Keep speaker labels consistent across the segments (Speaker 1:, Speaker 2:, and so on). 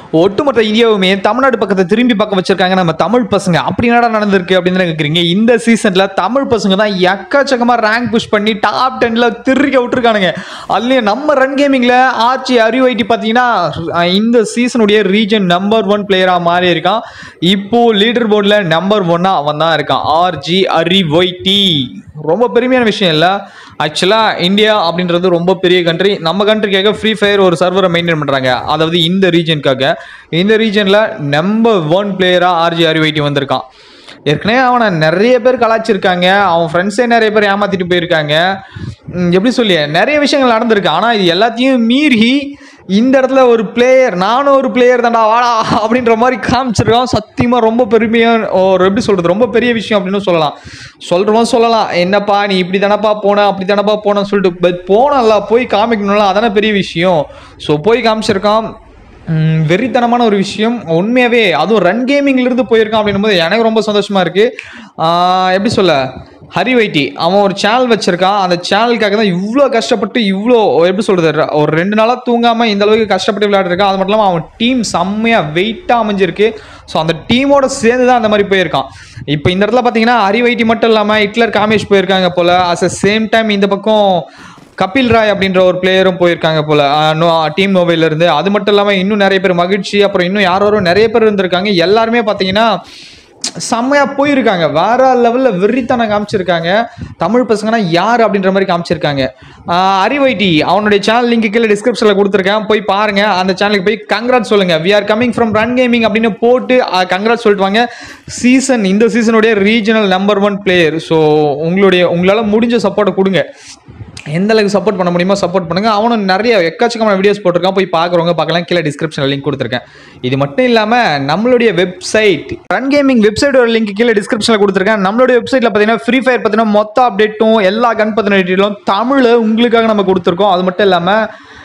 Speaker 1: ஒட்டுமொத்த இந்தியாவுமே தமிழ்நாடு பக்கத்தை திரும்பி பார்க்க வச்சிருக்காங்க நம்ம தமிழ் பசங்க அப்படி என்னடா நடந்திருக்கு அப்படின்னு தானே கேட்குறீங்க இந்த சீசன்ல தமிழ் பசங்க தான் எக்கச்சக்கமா ரேங்க் புஷ் பண்ணி டாப் டென்ல திருக்க விட்டுருக்கானுங்க அதுலயும் நம்ம ரன் கேமிங்ல ஆர்ச்சி அறிவைட்டி பார்த்தீங்கன்னா அஹ், இந்த சீசனுடைய ரீஜன் நம்பர் ஒன் பிளேயரா மாறி இருக்கான் இப்போ லீடர் போர்டில் நம்பர் ஒன்னா அவன் தான் இருக்கான் ஆர்ஜி அறிவைட்டி ரொம்ப பெருமையான விஷயம் இல்லை ஆக்சுவலாக இந்தியா அப்படின்றது ரொம்ப பெரிய கண்ட்ரி நம்ம கண்ட்ரிக்காக ஃப்ரீ ஃபயர் ஒரு சர்வரை மெயின்டைன் பண்ணுறாங்க அதாவது இந்த ரீஜனுக்காக இந்த ரீஜனில் நம்பர் ஒன் பிளேயராக ஆர்ஜி அறிவைட்டி வந்திருக்கான் ஏற்கனவே அவனை நிறைய பேர் கலாச்சிருக்காங்க அவன் ஃப்ரெண்ட்ஸே நிறைய பேர் ஏமாத்திட்டு போயிருக்காங்க ம், எப்படி சொல்லி நிறைய விஷயங்கள் நடந்திருக்கு ஆனால் இது எல்லாத்தையும் மீறி இந்த இடத்துல ஒரு பிளேயர் நானும் ஒரு பிளேயர் தான்டா வாடா அப்படின்ற மாதிரி காமிச்சிருக்கான் சத்தியமாக ரொம்ப பெருமையாக ஒரு எப்படி சொல்கிறது ரொம்ப பெரிய விஷயம் அப்படின்னு சொல்லலாம் சொல்கிறவன் சொல்லலாம் என்னப்பா நீ இப்படி தானப்பா போன அப்படி தானப்பா போனேன்னு சொல்லிட்டு பட் போனல போய் காமிக்கணும்ல அதானே பெரிய விஷயம் ஸோ போய் காமிச்சிருக்கான் ம், வெறித்தனமான ஒரு விஷயம் உண்மையாகவே அதுவும் ரன் கேமிங்லேருந்து போயிருக்கான் அப்படின்னும் போது எனக்கு ரொம்ப சந்தோஷமாக இருக்குது எப்படி சொல்ல ஹரி வைட்டி அவன் ஒரு சேனல் வச்சிருக்கான் அந்த சேனலுக்காக தான் இவ்வளோ கஷ்டப்பட்டு இவ்வளோ எப்படி சொல்கிறது ஒரு ரெண்டு நாளாக தூங்காமல் இந்த அளவுக்கு கஷ்டப்பட்டு விளையாடுருக்கான் அது மட்டும் இல்லாமல் அவன் டீம் செம்மையாக வெயிட்டாக அமைஞ்சிருக்கு ஸோ அந்த டீமோட சேர்ந்து தான் அந்த மாதிரி போயிருக்கான் இப்போ இந்த இடத்துல பார்த்தீங்கன்னா ஹரி வைட்டி மட்டும் இல்லாமல் ஹிட்லர் காமேஷ் போயிருக்காங்க போல் அட் அ சேம் டைம் இந்த பக்கம் கபில் ராய் அப்படின்ற ஒரு பிளேயரும் போயிருக்காங்க போல டீம் மொபைல்ல இருந்து அது மட்டும் இல்லாமல் இன்னும் நிறைய பேர் மகிழ்ச்சி அப்புறம் இன்னும் யாரோ நிறைய பேர் இருந்திருக்காங்க எல்லாருமே பார்த்தீங்கன்னா செம்மையா போயிருக்காங்க வேற லெவலில் வெறித்தனம் காமிச்சிருக்காங்க தமிழ் பசங்கன்னா யார் அப்படின்ற மாதிரி காமிச்சிருக்காங்க ஆஹ் அறிவைட்டி அவனுடைய சேனல் லிங்க் கீழே டிஸ்கிரிப்ஷனில் கொடுத்துருக்கேன் போய் பாருங்க அந்த சேனலுக்கு போய் கங்க்ராட் சொல்லுங்க we are coming from run gaming அப்படின்னு போட்டு கங்க்ராட் சொல்லிட்டு வாங்க சீசன் இந்த சீசனுடைய regional number one player so உங்களுடைய உங்களால் முடிஞ்ச சப்போர்ட்டை கொடுங்க எந்த அளவுக்கு சப்போர்ட் பண்ண முடியுமோ சப்போர்ட் பண்ணுங்க அவனும் நிறைய எக்கச்சக்கமான வீடியோஸ் போட்டிருக்கான் போய் பார்க்குறவங்க பார்க்கலாம் கீழே டிஸ்கிரிப்ஷனில் லிங்க் கொடுத்துருக்கேன் இது மட்டும் இல்லாமல் நம்மளுடைய வெப்சைட் ரன் கேமிங் வெப்சைட்டோட லிங்க் கீழே டிஸ்கிரிப்ஷனில் கொடுத்துருக்கேன் நம்மளுடைய வெப்சைட்டில் பார்த்தீங்கன்னா ஃப்ரீ ஃபயர் பார்த்தீங்கன்னா மொத்த அப்டேட்டும் எல்லா கன் பற்றின டீட்டெயிலும் தமிழில் உங்களுக்காக நம்ம கொடுத்துருக்கோம் அது மட்டும் இல்லாமல்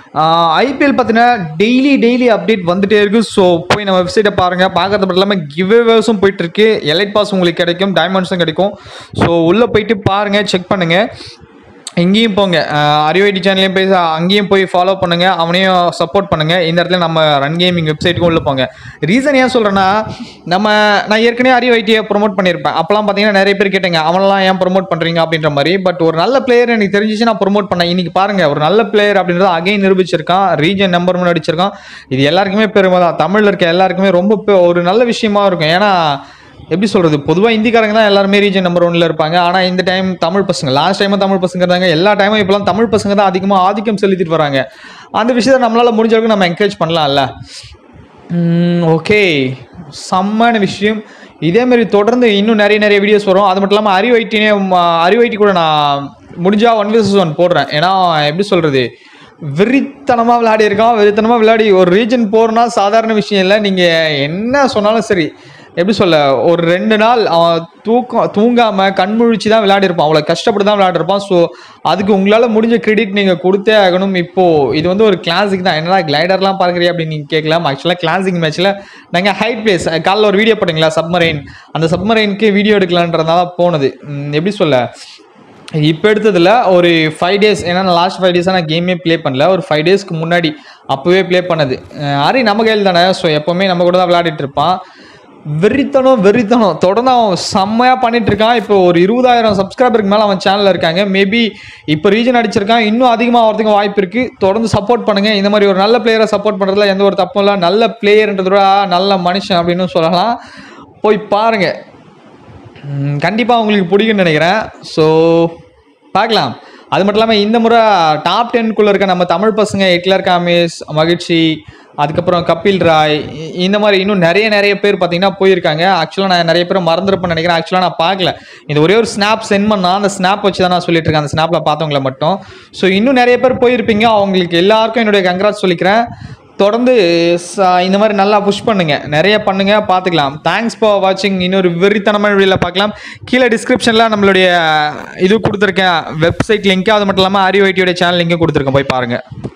Speaker 1: ஐபிஎல் பார்த்தீங்கன்னா டெய்லி டெய்லி அப்டேட் வந்துட்டே இருக்கு ஸோ போய் நம்ம வெப்சைட்டை பாருங்க பார்க்கறது மட்டும் இல்லாமல் கிவ்வேஸும் போயிட்டு இருக்கு எலைட் பாஸ் உங்களுக்கு கிடைக்கும் டைமண்ட்ஸும் கிடைக்கும் ஸோ உள்ளே போயிட்டு பாருங்க செக் பண்ணுங்க இங்கேயும் போங்க அறிவைடி சேனல்லையும் போய் அங்கேயும் போய் ஃபாலோ பண்ணுங்க அவனையும் சப்போர்ட் பண்ணுங்க இந்த இடத்துல நம்ம ரன் கேமிங் வெப்சைட்டுக்கும் உள்ள போங்க ரீசன் ஏன் சொல்றேன்னா நம்ம நான் ஏற்கனவே அறிவைட்டியை ப்ரோமோட் பண்ணியிருப்பேன் அப்போலாம் பார்த்தீங்கன்னா நிறைய பேர் கேட்டீங்க அவனெல்லாம் ஏன் ப்ரோமோட் பண்றீங்க அப்படின்ற மாதிரி பட் ஒரு நல்ல பிளேயர் எனக்கு தெரிஞ்சிச்சு நான் ப்ரோமோட் பண்ணேன் இன்னைக்கு பாருங்க ஒரு நல்ல பிளேயர் அப்படின்றத அகைன் நிரூபிச்சிருக்கான் ரீஜன் நம்பர் ஒன் அடிச்சிருக்கான் இது எல்லாருக்குமே பெருமை தான் தமிழ்ல இருக்க எல்லாருக்குமே ரொம்ப பெ- ஒரு நல்ல விஷயமா இருக்கும் ஏன்னா எப்படி சொல்றது பொதுவாக இந்திக்காரங்க தான் எல்லாருமே ரீஜன் நம்பர் ஒன்ல இருப்பாங்க ஆனால் இந்த டைம் தமிழ் பசங்க லாஸ்ட் டைமும் தமிழ் பசங்க இருந்தாங்க எல்லா டைமும் இப்போலாம் தமிழ் பசங்க தான் அதிகமாக ஆதிக்கம் செலுத்திட்டு வராங்க அந்த விஷயத்தை நம்மளால முடிஞ்ச அளவுக்கு நம்ம என்கரேஜ் பண்ணலாம்ல ஓகே செம்மான விஷயம் இதே மாதிரி தொடர்ந்து இன்னும் நிறைய நிறைய வீடியோஸ் வரும் அது மட்டும் இல்லாமல் அறிவைட்டினே அறிவைட்டி கூட நான் முடிஞ்சா ஒன் விசஸ் ஒன் போடுறேன் ஏன்னா எப்படி சொல்றது வெறித்தனமாக விளையாடி இருக்கான் வெறித்தனமாக விளையாடி ஒரு ரீஜன் போகிறனா சாதாரண விஷயம் இல்லை நீங்கள் என்ன சொன்னாலும் சரி எப்படி சொல்ல ஒரு ரெண்டு நாள் அவன் தூக்கம் தூங்காமல் கண்முழிச்சு தான் விளையாடி இருப்பான் அவ்வளோ கஷ்டப்பட்டு தான் விளையாடிருப்பான் ஸோ அதுக்கு உங்களால் முடிஞ்ச கிரெடிட் நீங்கள் கொடுத்தே ஆகணும் இப்போது இது வந்து ஒரு கிளாசிக் தான் என்னடா கிளைடர்லாம் பார்க்குறியா அப்படின்னு நீங்கள் கேட்கலாம் ஆக்சுவலாக கிளாசிக் மேட்ச்சில் நாங்கள் ஹைட் பிளேஸ் காலைல ஒரு வீடியோ போட்டிங்களா சப்மரைன் அந்த சப்மரைனுக்கு வீடியோ எடுக்கலான்றதால போனது உம், எப்படி சொல்ல இப்போ எடுத்ததில் ஒரு ஃபைவ் டேஸ் ஏன்னா நான் லாஸ்ட் ஃபைவ் டேஸாக நான் கேமே ப்ளே பண்ணல ஒரு ஃபைவ் டேஸ்க்கு முன்னாடி அப்போவே ப்ளே பண்ணது அஹ் ஹரி நம்ம கையில் தானே ஸோ எப்போவுமே நம்ம கூட தான் விளையாடிட்டு இருப்பான் வெறித்தனம் வெறித்தனம் தொடர்ந்து அவன் செம்மையாக பண்ணிட்டு இருக்கான் இப்போ ஒரு இருபதாயிரம் சப்ஸ்கிரைபருக்கு மேலே அவன் சேனலில் இருக்காங்க மேபி இப்போ ரீஜன் அடிச்சிருக்கான் இன்னும் அதிகமாக வரதுக்கு வாய்ப்பு இருக்குது தொடர்ந்து சப்போர்ட் பண்ணுங்கள் இந்த மாதிரி ஒரு நல்ல பிளேயரை சப்போர்ட் பண்ணுறதுல எந்த ஒரு தப்பும் இல்லை நல்ல பிளேயர்ன்றத விட நல்ல மனுஷன் அப்படின்னு சொல்லலாம் போய் பாருங்கள் கண்டிப்பாக உங்களுக்கு பிடிக்கும்னு நினைக்கிறேன் ஸோ பார்க்கலாம் அது மட்டும் இல்லாமல் இந்த முறை டாப் டென்குள்ளே இருக்க நம்ம தமிழ் பசங்க ஹிட்லர் காமேஸ் மகிழ்ச்சி அதுக்கப்புறம் கபில் ராய் இ- இந்த மாதிரி இன்னும் நிறைய நிறைய பேர் பார்த்தீங்கன்னா போயிருக்காங்க ஆக்சுவலாக நான் நிறைய பேர் மறந்துருப்பேன்னு நினைக்கிறேன் ஆக்சுவலாக நான் பார்க்கல இந்த ஒரே ஒரு ஸ்னாப் சென்ட் பண்ணா அந்த ஸ்னாப் வச்சு தான் நான் சொல்லிட்டு இருக்கேன் அந்த ஸ்னாப்பில் பார்த்தவங்கள மட்டும் ஸோ இன்னும் நிறைய பேர் போயிருப்பீங்க அவங்களுக்கு எல்லாருக்கும் என்னுடைய கங்க்ராட்ஸ் சொல்லிக்கிறேன் தொடர்ந்து ச- இந்த மாதிரி நல்லா புஷ் பண்ணுங்க நிறைய பண்ணுங்க பார்த்துக்கலாம் தேங்க்ஸ் ஃபார் வாட்சிங் இன்னொரு வெறித்தனமான வீடியோவில் பார்க்கலாம் கீழே டிஸ்கிரிப்ஷனில் நம்மளுடைய இது கொடுத்துருக்கேன் வெப்சைட் லிங்க் அது மட்டும் இல்லாமல் ஆரியோஐடியோட சேனல் லிங்க்கும் கொடுத்துருக்கேன் போய் பாருங்க